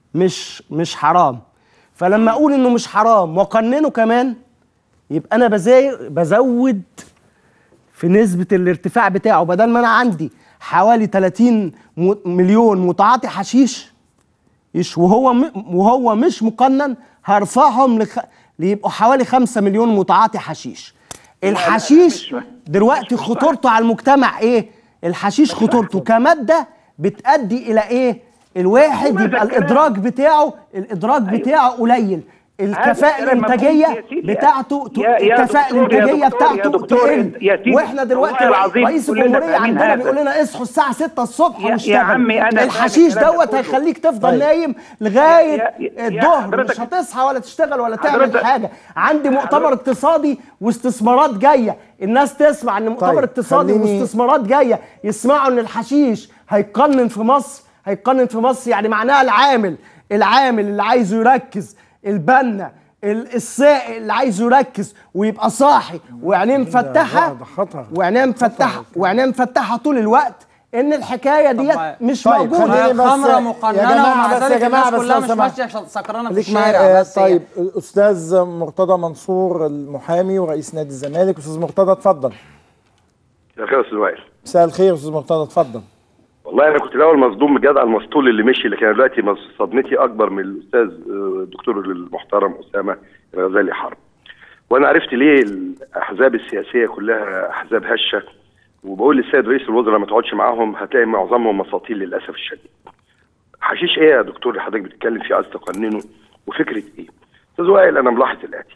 S6: مش مش حرام فلما اقول انه مش حرام واقننه كمان يبقى انا بزاي بزود في نسبة الارتفاع بتاعه بدل ما انا عندي حوالي 30 م- مليون متعاطي حشيش يش وهو م وهو مش مقنن هرفعهم لخ... ليبقوا حوالي 5 مليون متعاطي حشيش الحشيش
S7: مش-
S6: دلوقتي خطورته على المجتمع ايه الحشيش خطورته كمادة بتؤدي الى ايه الواحد
S7: وماذا
S6: يبقى
S7: الكلام؟
S6: الادراك بتاعه الادراك بتاعه قليل الكفاءة
S7: الكلام مفهوم
S6: الانتاجية
S7: يا سيدي.
S6: بتاعته ت-
S7: يا- يا
S6: الكفاءة
S7: دكتور- يا
S6: الانتاجية
S7: دكتور- يا
S6: بتاعته
S7: دكتور
S6: تقل
S7: يا سيدي،
S6: واحنا دلوقتي
S7: والله العظيم
S6: رئيس
S7: كلنا
S6: الجمهورية
S7: فاهمين
S6: عندنا
S7: هذا.
S6: بيقول لنا اصحوا الساعة 6 الصبح
S7: يا- يا
S6: ونشتغل
S7: عمي أنا فاهم
S6: الحشيش
S7: الكلام ده
S6: دوت
S7: كله.
S6: هيخليك تفضل
S1: طيب.
S6: نايم لغاية
S7: يا- يا- يا
S6: الظهر
S7: حضرتك-
S6: مش هتصحى ولا تشتغل ولا تعمل
S7: حضرتك-
S6: حاجة عندي مؤتمر اقتصادي واستثمارات جاية الناس تسمع ان مؤتمر
S1: طيب،
S6: اقتصادي
S1: خليني-
S6: واستثمارات جاية يسمعوا ان الحشيش هيقنن في مصر هيقنن في مصر يعني معناها العامل العامل اللي عايزه يركز البنا ال- السائق اللي عايزه يركز ويبقى صاحي وعينيه مفتحه
S1: ده خطر.
S6: وعينيه مفتحه وعينيه مفتحه طول الوقت ان الحكايه ديت مش
S1: طيب،
S6: موجوده
S1: خليني
S5: هي
S1: بس-
S5: الخمره
S1: يا
S5: مقننه
S1: جماعة
S5: ومع
S1: بس، يا
S5: ذلك
S1: جماعة
S5: الناس
S1: بس
S5: كلها
S1: لو
S5: مش
S1: سمحت.
S5: ماشيه عشان سكرانه في
S1: خليك
S5: الشارع
S1: معايا
S5: بس هي.
S1: طيب الاستاذ مرتضى منصور المحامي ورئيس نادي الزمالك استاذ مرتضى اتفضل
S8: يا خير يا استاذ وائل
S1: مساء الخير استاذ مرتضى اتفضل
S8: والله انا كنت الاول مصدوم بجد على المسطول اللي مشي لكن أنا دلوقتي مص- صدمتي اكبر من الاستاذ آه، الدكتور المحترم اسامه الغزالي حرب وانا عرفت ليه الاحزاب السياسيه كلها احزاب هشه وبقول للسيد رئيس الوزراء ما تقعدش معاهم هتلاقي معظمهم مساطيل للاسف الشديد حشيش ايه يا دكتور اللي حضرتك بتتكلم فيه عايز تقننه وفكره ايه استاذ وائل انا ملاحظ الاتي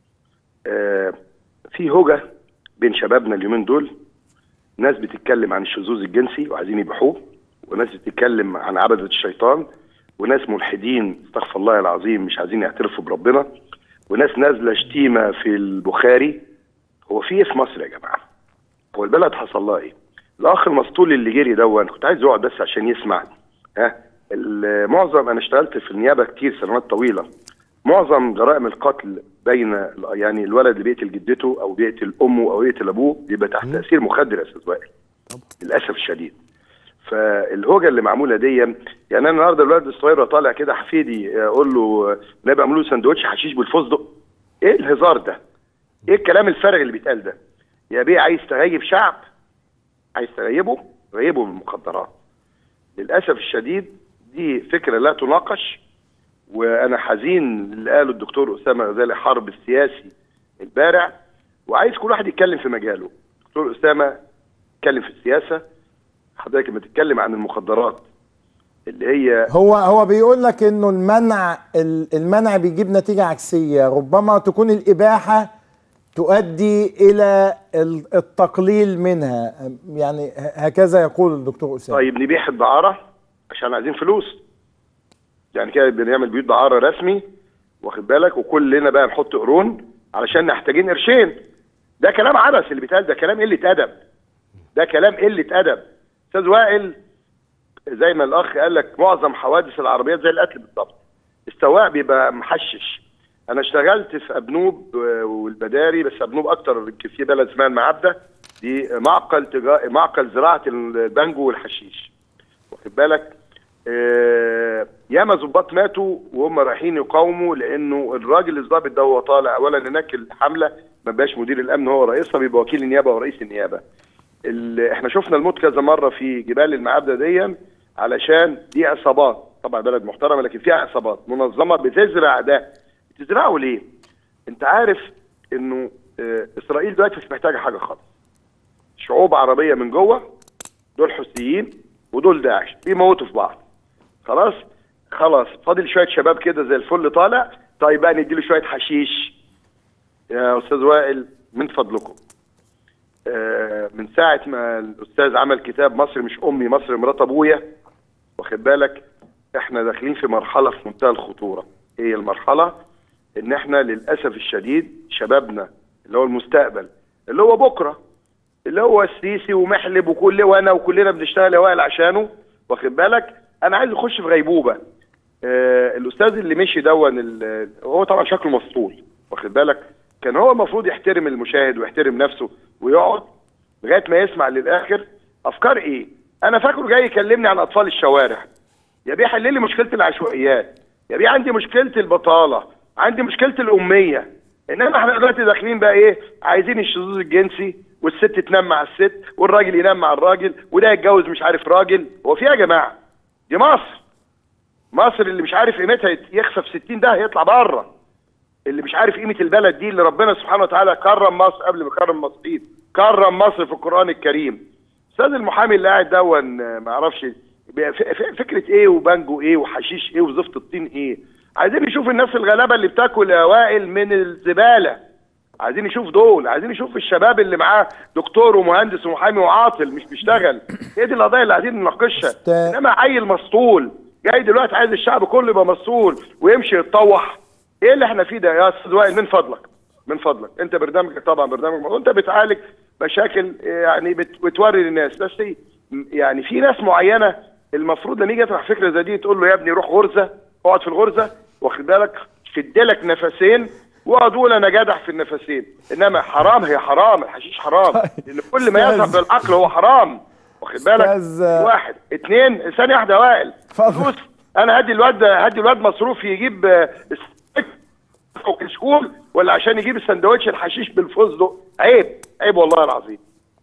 S8: آه في هوجه بين شبابنا اليومين دول ناس بتتكلم عن الشذوذ الجنسي وعايزين يبيحوه وناس بتتكلم عن عبدة الشيطان وناس ملحدين استغفر الله العظيم مش عايزين يعترفوا بربنا وناس نازله شتيمه في البخاري هو في ايه في مصر يا جماعه؟ هو البلد حصل لها ايه؟ الاخ المسطول اللي جري دون كنت عايز يقعد بس عشان يسمع ها ال- معظم انا اشتغلت في النيابه كتير سنوات طويله معظم جرائم القتل بين ال- يعني الولد اللي بيقتل جدته او بيقتل امه او يقتل ابوه بيبقى تحت تاثير مخدر يا استاذ وائل للاسف الشديد فالهوجه اللي معموله دي يعني انا النهارده الولد الصغير طالع كده حفيدي اقول له نبقى اعملوا له سندوتش حشيش بالفستق ايه الهزار ده؟ ايه الكلام الفارغ اللي بيتقال ده يا بيه عايز تغيب شعب عايز تغيبه غيبه من المخدرات للاسف الشديد دي فكره لا تناقش وانا حزين اللي قاله الدكتور اسامه غزالي حرب السياسي البارع وعايز كل واحد يتكلم في مجاله دكتور اسامه اتكلم في السياسه حضرتك لما تتكلم عن المخدرات اللي هي
S1: هو هو بيقول لك انه المنع ال- المنع بيجيب نتيجه عكسيه ربما تكون الاباحه تؤدي الى ال- التقليل منها يعني ه- هكذا يقول الدكتور اسامه
S8: طيب نبيح الدعاره عشان عايزين فلوس يعني كده بنعمل بيوت دعاره رسمي واخد بالك وكلنا بقى نحط قرون علشان محتاجين قرشين ده كلام عبث اللي بيتقال ده كلام قله ادب ده كلام قله ادب استاذ وائل زي ما الاخ قال لك معظم حوادث العربيات زي القتل بالظبط السواق بيبقى محشش انا اشتغلت في ابنوب آه، والبداري بس ابنوب اكتر في بلد اسمها المعبده دي معقل تجا... معقل زراعه البانجو والحشيش واخد بالك آه، ياما ظباط ماتوا وهم رايحين يقاوموا لانه الراجل الضابط ده هو طالع اولا هناك الحمله ما بقاش مدير الامن هو رئيسها بيبقى وكيل النيابه ورئيس النيابه ال- احنا شفنا الموت كذا مره في جبال المعابده دي علشان دي عصابات طبعا بلد محترمه لكن فيها عصابات منظمه بتزرع ده بتزرعه ليه؟ انت عارف انه اه اسرائيل دلوقتي مش محتاجه حاجه خالص شعوب عربيه من جوه دول حوثيين ودول داعش بيموتوا في بعض خلاص خلاص فاضل شويه شباب كده زي الفل طالع طيب بقى نديله شويه حشيش يا استاذ وائل من فضلكم آه، من ساعة ما الأستاذ عمل كتاب مصر مش أمي مصر مرات أبويا واخد بالك احنا داخلين في مرحلة في منتهى الخطورة هي المرحلة إن احنا للأسف الشديد شبابنا اللي هو المستقبل اللي هو بكرة اللي هو السيسي ومحلب وكل وأنا وكلنا بنشتغل يا وائل عشانه واخد بالك أنا عايز أخش في غيبوبة آه الأستاذ اللي مشي دون ال- هو طبعا شكله مسطول واخد بالك كان هو المفروض يحترم المشاهد ويحترم نفسه ويقعد لغايه ما يسمع للاخر افكار ايه انا فاكره جاي يكلمني عن اطفال الشوارع يا بيه حل لي مشكله العشوائيات يا بيه عندي مشكله البطاله عندي مشكله الاميه انما احنا دلوقتي داخلين بقى ايه عايزين الشذوذ الجنسي والست تنام مع الست والراجل ينام مع الراجل وده يتجوز مش عارف راجل هو في إيه يا جماعه دي مصر مصر اللي مش عارف قيمتها يخسف 60 ده هيطلع بره اللي مش عارف قيمه البلد دي اللي ربنا سبحانه وتعالى كرم مصر قبل ما كرم المصريين كرم مصر في القران الكريم استاذ المحامي اللي قاعد دون آه، ما اعرفش بي- ف- ف- فكره ايه وبانجو ايه وحشيش ايه وزفت الطين ايه عايزين نشوف الناس الغلابه اللي بتاكل اوائل من الزباله عايزين نشوف دول عايزين نشوف الشباب اللي معاه دكتور ومهندس ومحامي وعاطل مش بيشتغل هي دي القضايا اللي عايزين نناقشها
S1: است-
S8: انما عيل مسطول جاي دلوقتي عايز الشعب كله يبقى مسطول ويمشي يتطوح ايه اللي احنا فيه ده يا استاذ وائل من فضلك من فضلك انت برنامجك طبعا برنامج وانت بتعالج مشاكل يعني بت- بتوري للناس بس إيه؟ م- يعني في ناس معينه المفروض لما يجي يطرح فكره زي دي تقول له يا ابني روح غرزه اقعد في الغرزه واخد بالك شد لك نفسين واقعد قول انا جدع في النفسين انما حرام هي حرام الحشيش حرام لان كل ما يذهب
S1: أستاذ.
S8: بالعقل هو حرام واخد بالك
S1: أستاذ-
S8: واحد اثنين ثانيه واحده يا وائل
S1: اتفضل.
S8: فلوس انا هدي الواد هدي الواد مصروف يجيب آه، السندوتش او كشكول ولا عشان يجيب السندوتش الحشيش بالفستق عيب عيب والله العظيم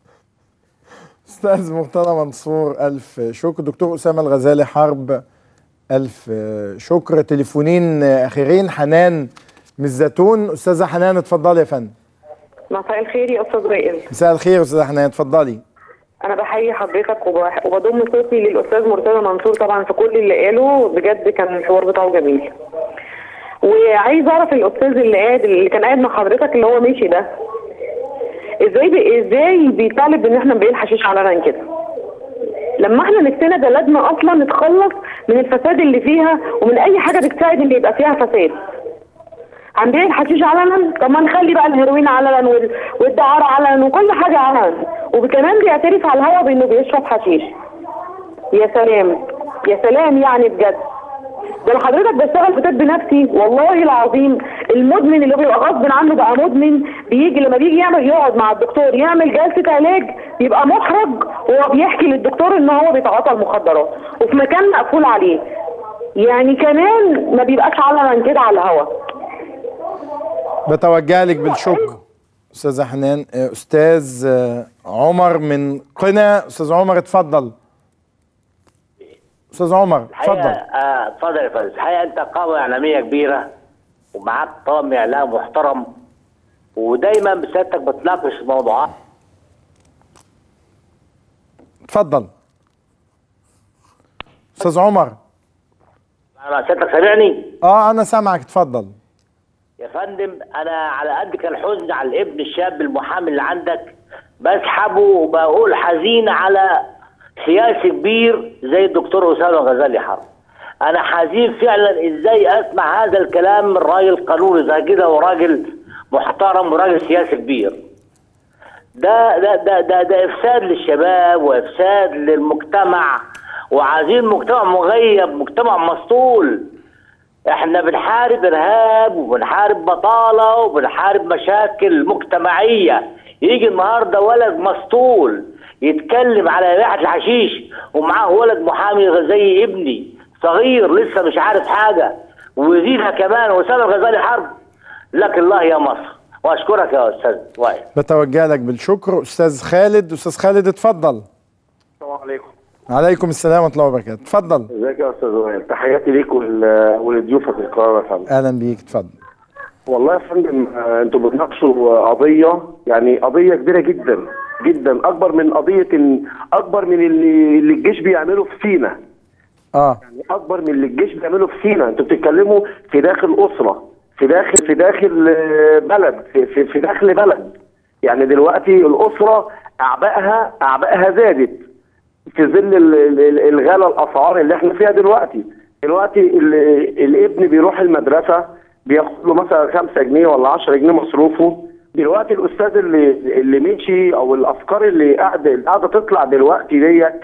S1: استاذ مرتضى منصور الف شكر دكتور اسامه الغزالي حرب الف شكر تليفونين اخيرين حنان من الزيتون استاذه حنان اتفضلي يا فندم
S9: مساء الخير يا استاذ وائل
S1: مساء الخير استاذه حنان اتفضلي
S9: انا بحيي حضرتك وبح- وبضم صوتي للاستاذ مرتضى منصور طبعا في كل اللي قاله بجد كان الحوار بتاعه جميل وعايز اعرف الاستاذ اللي قاعد اللي كان قاعد مع حضرتك اللي هو ماشي ده ازاي بي ازاي بيطالب ان احنا نبيع الحشيش علنا كده لما احنا نفسنا بلدنا اصلا نتخلص من الفساد اللي فيها ومن اي حاجه بتساعد ان يبقى فيها فساد هنبيع الحشيش علنا طب ما نخلي بقى الهيروين علنا وال- والدعارة علنا وكل حاجة علنا وكمان بيعترف على الهوا بانه بيشرب حشيش يا سلام يا سلام يعني بجد ده انا حضرتك بشتغل في طب نفسي والله العظيم المدمن اللي بيبقى غصب عنه بقى مدمن بيجي لما بيجي يعمل يقعد مع الدكتور يعمل جلسه علاج بيبقى محرج وهو بيحكي للدكتور ان هو بيتعاطى المخدرات وفي مكان مقفول عليه يعني كمان ما بيبقاش علنا كده على الهوا
S1: بتوجه لك بالشكر استاذه حنان آه، استاذ آه، عمر من قنا استاذ عمر اتفضل استاذ عمر
S10: الحقيقه
S1: اتفضل
S10: آه، اتفضل يا فندم الحقيقه انت قامه اعلاميه كبيره ومعاك طاقم اعلام محترم ودايما بسيادتك بتناقش موضوعات
S1: اتفضل استاذ عمر
S10: انا سيادتك سامعني
S1: اه انا سامعك اتفضل
S10: يا فندم انا على قد كان الحزن على الابن الشاب المحامي اللي عندك بسحبه وبقول حزين على سياسي كبير زي الدكتور اسامه غزالي حرب انا حزين فعلا ازاي اسمع هذا الكلام من راجل قانوني زي كده وراجل محترم وراجل سياسي كبير ده ده ده ده, ده افساد للشباب وافساد للمجتمع وعايزين مجتمع مغيب مجتمع مسطول احنا بنحارب ارهاب وبنحارب بطاله وبنحارب مشاكل مجتمعيه يجي النهارده ولد مسطول يتكلم على ريحه الحشيش ومعاه ولد محامي زي ابني صغير لسه مش عارف حاجه ويزيدها كمان وسام الغزالي حرب لك الله يا مصر واشكرك يا استاذ وائل
S1: بتوجه لك بالشكر استاذ خالد استاذ خالد اتفضل
S8: السلام عليكم
S1: عليكم السلام ورحمه الله وبركاته اتفضل
S8: ازيك يا استاذ وائل تحياتي ليك ول- ولضيوفك الكرام يا فندم
S1: اهلا بيك اتفضل
S8: والله يا فندم آه، انتوا بتناقشوا قضيه يعني قضيه كبيره جدا جدا اكبر من قضيه إن اكبر من اللي, اللي الجيش بيعمله في سينا
S1: اه
S8: يعني اكبر من اللي الجيش بيعمله في سينا انتوا بتتكلموا في داخل اسره في داخل في داخل آه، بلد في, في, في داخل بلد يعني دلوقتي الاسره اعبائها اعبائها زادت في ظل ال- ال- الغلا الاسعار اللي احنا فيها دلوقتي دلوقتي ال- الابن بيروح المدرسه بياخد له مثلا 5 جنيه ولا 10 جنيه مصروفه دلوقتي الاستاذ اللي اللي مشي او الافكار اللي قاعده اللي قاعده تطلع دلوقتي ديت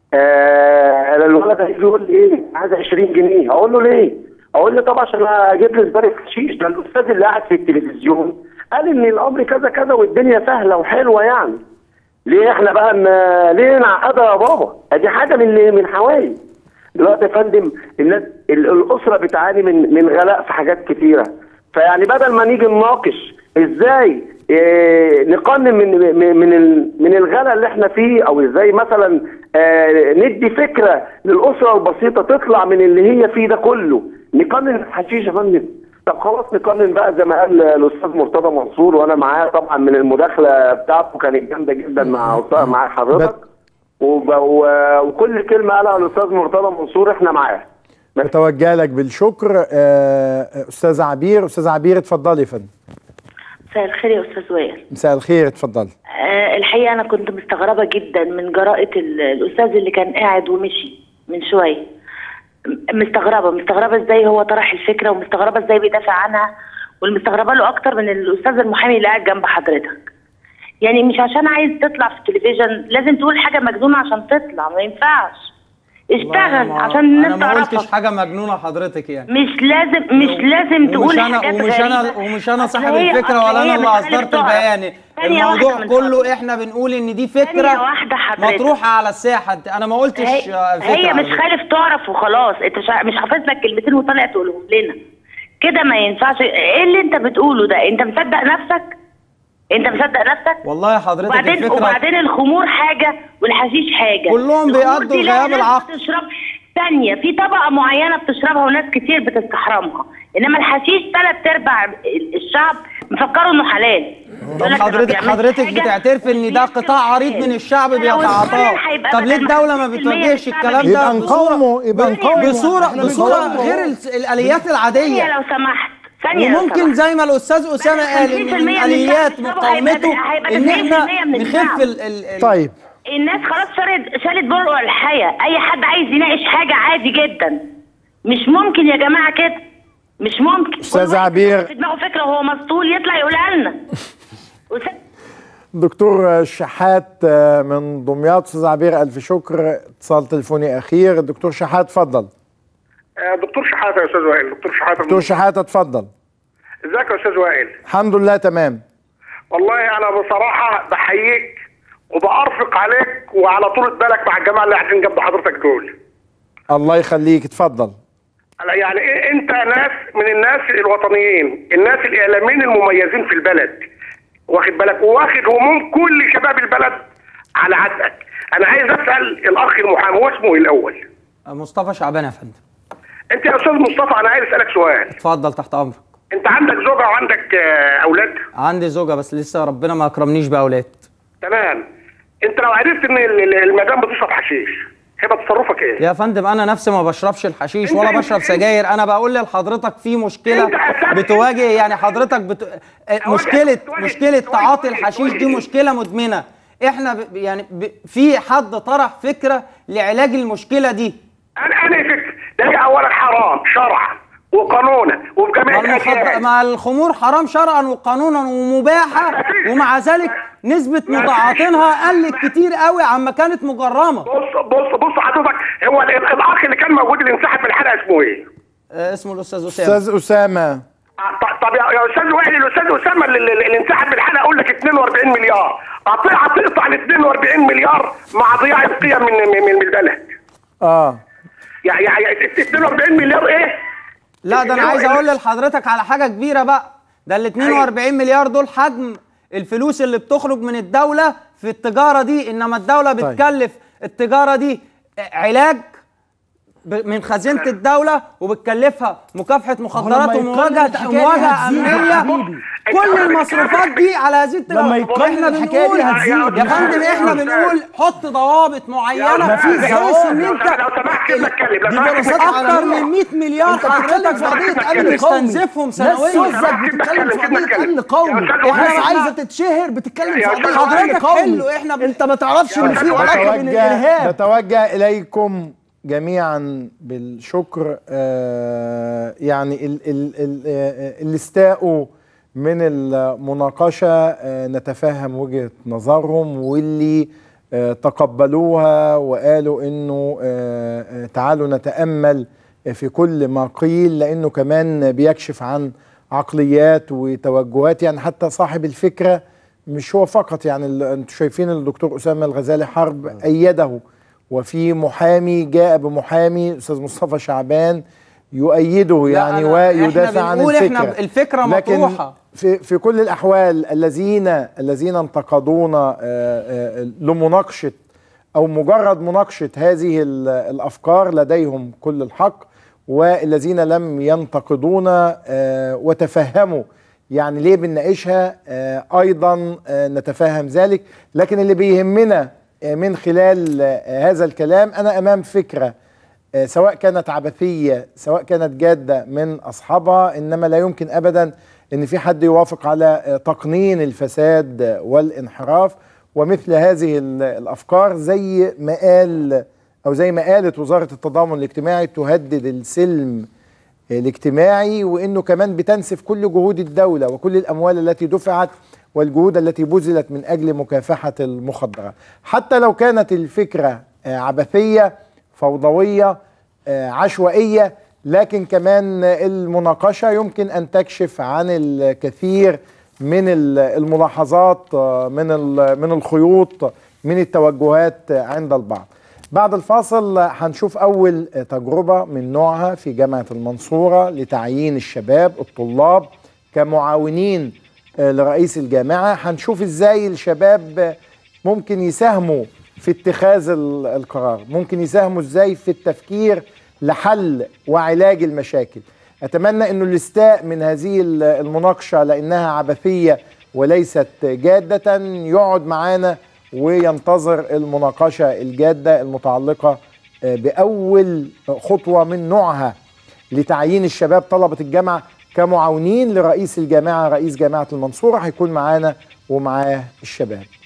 S8: آه أنا الولد هيجي يقول لي ايه عايز 20 جنيه اقول له ليه؟ اقول له طبعا عشان اجيب لي سبارك حشيش ده الاستاذ اللي قاعد في التلفزيون قال ان الامر كذا كذا والدنيا سهله وحلوه يعني ليه احنا بقى ن- ليه نعقدها يا بابا؟ ادي حاجه من من حوالي دلوقتي يا فندم الناس ال- الاسره بتعاني من من غلاء في حاجات كتيره فيعني بدل ما نيجي نناقش ازاي إيه نقنن من من من ال- من الغلاء اللي احنا فيه او ازاي مثلا آه، ندي فكره للاسره البسيطه تطلع من اللي هي فيه ده كله نقنن الحشيش يا فندم طب خلاص نقنن بقى زي ما قال الاستاذ مرتضى منصور وانا معاه طبعا من المداخله بتاعته كانت جامده جدا مع مع حضرتك وب... و... وكل كلمه قالها الاستاذ مرتضى منصور احنا معاه
S1: بتوجه لك بالشكر آه، استاذ عبير استاذ عبير اتفضلي يا فندم
S11: مساء الخير يا استاذ وائل
S1: مساء الخير اتفضلي
S11: آه الحقيقه انا كنت مستغربه جدا من جراءه ال- الاستاذ اللي كان قاعد ومشي من شويه م- مستغربه مستغربه ازاي هو طرح الفكره ومستغربه ازاي بيدافع عنها والمستغربه له اكتر من الاستاذ المحامي اللي قاعد جنب حضرتك يعني مش عشان عايز تطلع في التلفزيون لازم تقول حاجه مجنونه عشان تطلع ما ينفعش اشتغل عشان
S5: انا
S11: الناس
S5: ما قلتش
S11: تعرفك
S5: حاجه مجنونه حضرتك يعني
S11: مش لازم مش لازم
S5: ومش
S11: تقول
S5: انا
S11: حاجات
S5: ومش انا
S11: غريبة.
S5: ومش انا
S11: أصل
S5: صاحب
S11: هي-
S5: الفكره
S11: أصل
S5: ولا
S11: هي
S5: انا اللي
S11: بتخالف
S5: اصدرت
S11: تعرف.
S5: البيان
S11: ثانية
S5: الموضوع
S11: واحدة من
S5: كله احنا بنقول ان دي فكره
S11: ثانية واحدة حضرتك.
S5: مطروحه على الساحه انا ما قلتش
S11: هي,
S5: آه، فكره
S11: هي
S5: على
S11: مش
S5: فكرة.
S11: خالف تعرف وخلاص انت مش مش حافظ لك كلمتين وطالع تقولهم لنا كده ما ينفعش ايه اللي انت بتقوله ده انت مصدق نفسك انت مصدق نفسك
S5: والله يا حضرتك
S11: وبعدين
S5: الفكره
S11: وبعدين الخمور حاجه والحشيش حاجه
S5: كلهم
S11: الخمور
S5: بيقضوا
S11: دي لها
S5: غياب
S11: ناس
S5: العقل.
S11: بتشرب ثانيه في طبقه معينه بتشربها وناس كتير بتستحرمها انما الحشيش ثلاث ارباع الشعب مفكروا انه حلال
S5: طب
S11: يقول لك أنا
S5: حضرتك
S11: بيعملش
S5: حضرتك
S11: حاجة
S5: بتعترف ان ده قطاع عريض من الشعب
S11: لو
S5: بيتعاطاه
S11: القانون هيبقى
S5: طب ليه
S11: بدل ما
S5: الدوله ما
S11: 50%
S5: بتواجهش
S11: من
S5: الكلام ده
S1: يبقى
S5: بصورة-
S1: نقاومه يبقى نقاومه
S5: بصوره
S1: إحنا
S5: بصوره
S1: بنقاومه.
S5: غير الس- الاليات
S11: ثانيه
S5: العاديه
S11: لو سمحت ثانيه لو
S5: وممكن
S11: سمحت.
S5: زي ما الاستاذ اسامه قال ان
S11: 50%
S5: من
S11: من
S5: اليات
S11: الشعب
S5: مقاومته
S11: هيبقى- هيبقى
S5: ان
S11: 90%
S5: احنا
S11: من
S5: نخف
S11: الشعب.
S5: ال ال ال-
S1: طيب
S11: الناس خلاص شالت شالت برقع الحياة اي حد عايز يناقش حاجة عادي جدا مش ممكن يا جماعة كده مش ممكن
S1: أستاذ
S11: كل واحد
S1: عبير.
S11: في دماغه فكرة وهو مسطول يطلع يقولها لنا أستاذ
S1: دكتور شحات آه، من دمياط استاذ عبير الف شكر اتصال تليفوني اخير الدكتور شحات اتفضل
S12: آه، دكتور شحاته يا استاذ وائل دكتور شحاته
S1: دكتور شحات اتفضل
S12: ازيك يا استاذ وائل
S1: الحمد لله تمام
S12: والله انا بصراحه بحييك وبأرفق عليك وعلى طولة بالك مع الجماعه اللي قاعدين جنب حضرتك دول
S1: الله يخليك اتفضل
S12: يعني إيه انت ناس من الناس الوطنيين الناس الاعلاميين المميزين في البلد واخد بالك وواخد هموم كل شباب البلد على عاتقك انا عايز اسال الاخ المحامي هو اسمه ايه الاول
S5: مصطفى شعبان يا فندم
S12: انت يا استاذ مصطفى انا عايز اسالك سؤال
S5: اتفضل تحت امرك
S12: انت عندك زوجه وعندك آه، اولاد
S5: عندي زوجه بس لسه ربنا ما اكرمنيش باولاد
S12: تمام انت لو عرفت ان ال- ال- المدام بتشرب حشيش هيبقى تصرفك ايه
S5: يا فندم انا نفسي ما بشربش الحشيش
S12: انت-
S5: ولا
S12: انت-
S5: بشرب سجاير انا بقول لحضرتك في مشكله
S12: انت أساساً-
S5: بتواجه يعني حضرتك بت... آه، مشكله مشكله تعاطي الحشيش دي مشكله مدمنه احنا ب... يعني ب... في حد طرح فكره لعلاج المشكله دي
S12: انا انا فكر ده هي اولا حرام شرعا وقانونا وفي جميع
S5: ما المخد-
S12: الاديان
S5: مع الخمور حرام شرعا وقانونا ومباحه ومع ذلك نسبه متعاطينها قلت كتير قوي عما كانت مجرمه
S12: بص بص بص حضرتك هو ال- الاخ اللي كان موجود اللي انسحب من الحلقه اسمه ايه؟
S5: آه، اسمه الاستاذ اسامه
S1: استاذ اسامه
S12: آه، ط- طب يا يا استاذ وائل الاستاذ اسامه اللي, اللي اللي انسحب من الحلقه اقول لك 42 مليار قطيعه تقطع ال 42 مليار مع ضياع القيم من من, من البلد
S1: اه
S12: يعني يعني 42 مليار ايه؟
S5: لا ده انا عايز اقول لحضرتك على حاجه كبيره بقى ده ال 42 مليار دول حجم الفلوس اللي بتخرج من الدوله في التجاره دي انما الدوله
S1: طيب.
S5: بتكلف التجاره دي علاج ب- من خزينه الدوله وبتكلفها مكافحه مخدرات
S6: يقيم
S5: ومواجهه
S6: الحكاية دي
S5: ومواجهه
S6: هتزيد يا
S5: امنيه
S6: حبيبي.
S5: كل المصروفات دي على هذه التجاره
S6: لما يقيم
S5: احنا
S6: الحكاية دي
S5: بنقول
S6: هتزيد.
S5: يا فندم احنا
S12: يا
S5: بنقول حط ضوابط معينه
S6: مفيش
S5: بحيث
S6: ضوابط.
S5: ان انت
S12: لو سمحت كده اتكلم لو
S6: دي
S12: سمحت
S6: دراسات
S12: كده
S5: اكتر
S6: عالمية.
S5: من 100 مليار
S6: انت بتتكلم في قضيه امن قومي
S5: بتستنزفهم
S6: ناس
S5: سنويا
S6: سذج بتتكلم في قضيه امن قومي ناس عايزه تتشهر بتتكلم في
S12: يا
S6: قضيه
S12: أستاذ
S6: امن
S5: حضرتك
S6: قومي
S5: حلو، إحنا بن-
S6: انت ما تعرفش
S12: يا
S6: ان في
S12: أستاذ
S6: علاقه بين
S1: بتوجه
S6: الارهاب
S1: بتوجه اليكم جميعا بالشكر آه يعني ال ال ال آه، اللي استاءوا من المناقشه آه نتفهم وجهه نظرهم واللي آه تقبلوها وقالوا انه آه آه، تعالوا نتامل في كل ما قيل لانه كمان بيكشف عن عقليات وتوجهات يعني حتى صاحب الفكره مش هو فقط يعني ال- انتوا شايفين الدكتور اسامه الغزالي حرب ايده وفي محامي جاء بمحامي استاذ مصطفى شعبان يؤيده يعني
S5: أنا-
S1: ويدافع
S5: إحنا
S1: عن
S5: بنقول
S1: الفكره
S5: إحنا الفكرة
S1: لكن
S5: مطروحة.
S1: في في كل الاحوال الذين الذين انتقدونا آه، آه، لمناقشه او مجرد مناقشه هذه ال- الافكار لديهم كل الحق والذين لم ينتقدونا آه، وتفهموا يعني ليه بنناقشها آه، ايضا آه، نتفهم ذلك لكن اللي بيهمنا آه، من خلال آه، هذا الكلام انا امام فكره آه، سواء كانت عبثيه سواء كانت جاده من اصحابها انما لا يمكن ابدا ان في حد يوافق على آه، تقنين الفساد آه، والانحراف ومثل هذه ال- الافكار زي ما قال او زي ما قالت وزاره التضامن الاجتماعي تهدد السلم الاجتماعي وانه كمان بتنسف كل جهود الدوله وكل الاموال التي دفعت والجهود التي بذلت من اجل مكافحه المخدرات حتى لو كانت الفكره آه، عبثيه فوضويه آه، عشوائيه لكن كمان المناقشه يمكن ان تكشف عن الكثير من ال- الملاحظات آه، من ال- من الخيوط من التوجهات عند البعض بعد الفاصل هنشوف أول تجربة من نوعها في جامعة المنصورة لتعيين الشباب الطلاب كمعاونين آه، لرئيس الجامعة هنشوف ازاي الشباب ممكن يساهموا في اتخاذ ال- القرار ممكن يساهموا ازاي في التفكير لحل وعلاج المشاكل أتمنى أنه الاستاء من هذه ال- المناقشة لأنها عبثية وليست جادة يقعد معانا وينتظر المناقشة الجادة المتعلقة آه، بأول خطوة من نوعها لتعيين الشباب طلبة الجامعة كمعاونين لرئيس الجامعة رئيس جامعة المنصورة هيكون معانا ومعاه الشباب